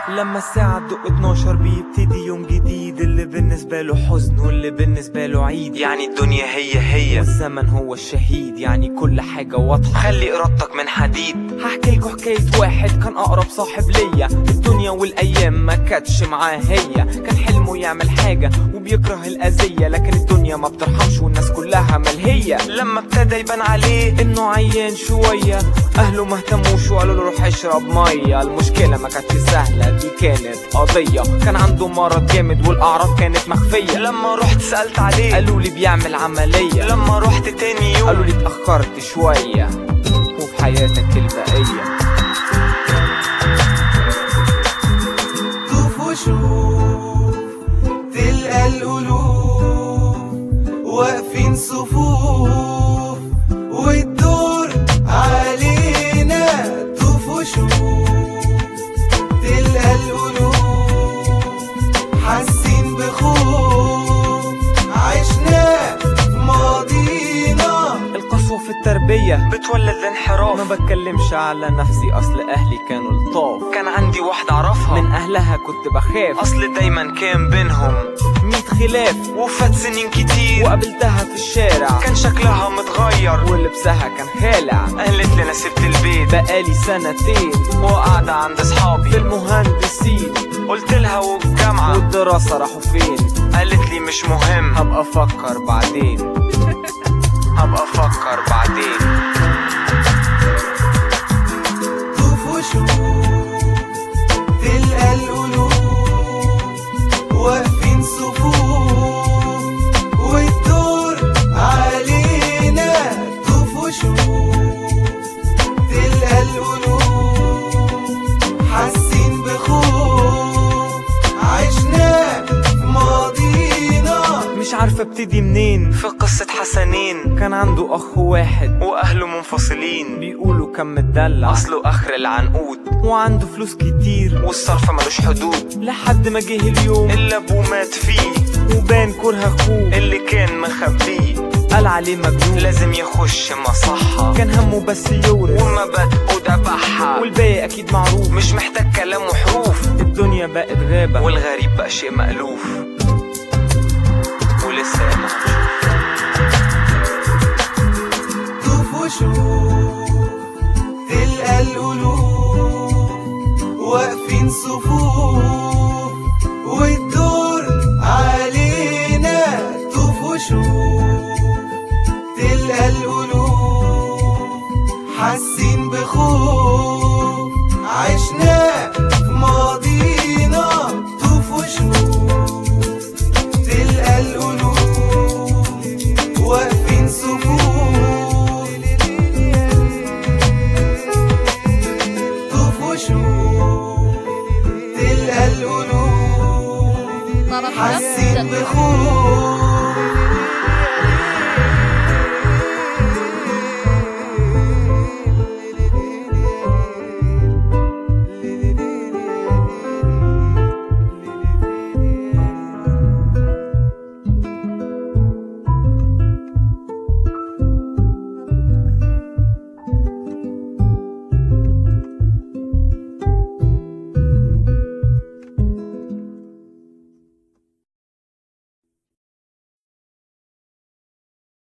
لما الساعة تدق 12 بيبتدي يوم جديد اللي بالنسبة له حزن واللي بالنسبة له عيد يعني الدنيا هي هي والزمن هو الشهيد يعني كل حاجة واضحة خلي إرادتك من حديد هحكي لكم حكاية واحد كان أقرب صاحب ليا الدنيا والأيام ما كانتش معاه هي كان حلمه يعمل حاجة وبيكره الأذية لكن الدنيا ما بترحمش والناس كلها ملهية لما ابتدى يبان عليه إنه عيان شوية أهله ما اهتموش وقالوا له روح اشرب مية المشكلة ما كانتش سهلة دي كانت قضية كان عنده مرض جامد والأعراض كانت مخفية لما رحت سألت عليه قالوا لي بيعمل عملية لما رحت تاني يوم قالوا لي اتأخرت شوية وفي حياتك البقية طوف وشوف تلقى القلوب واقفين صفوف والدور علينا طوف وشوف تلقى القلوب حاسين بخوف عشنا في ماضينا القسوة في التربية بتولد الانحراف ما بتكلمش على نفسي أصل أهلي كانوا لطاف كان عندي واحدة أعرفها من أهلها كنت بخاف أصل دايما كان بينهم ميت خلاف وفات سنين كتير وقابلتها في الشارع كان شكلها متغير ولبسها كان خالع قالت لي أنا سبت البيت بقالي سنتين وقاعدة عند أصحابي في المهندسين قلت لها والجامعة والدراسة راحوا فين قالت لي مش مهم هبقى أفكر بعدين هبقى افكر بعدين طوف وشوف تلقى القلوب واقفين صفوف والدور علينا طوف وشوف تلقى القلوب حاسين بخوف عشنا في ماضينا مش عارفة ابتدي منين في قصة حسنين كان عنده اخ واحد واهله منفصلين بيقولوا كان متدلع اصله اخر العنقود وعنده فلوس كتير والصرف ملوش حدود لحد ما جه اليوم اللي ابوه مات فيه وبان كره اخوه اللي كان مخبيه قال عليه مجنون لازم يخش مصحة كان همه بس يورث ومبادئه دبحها والباقي اكيد معروف مش محتاج كلام وحروف الدنيا بقت غابة والغريب بقى شيء مألوف ولسه ياما طوف وشوف تلقى القلوب واقفين صفوف والدور علينا طوف وشوف تلقى القلوب حاسين بخوف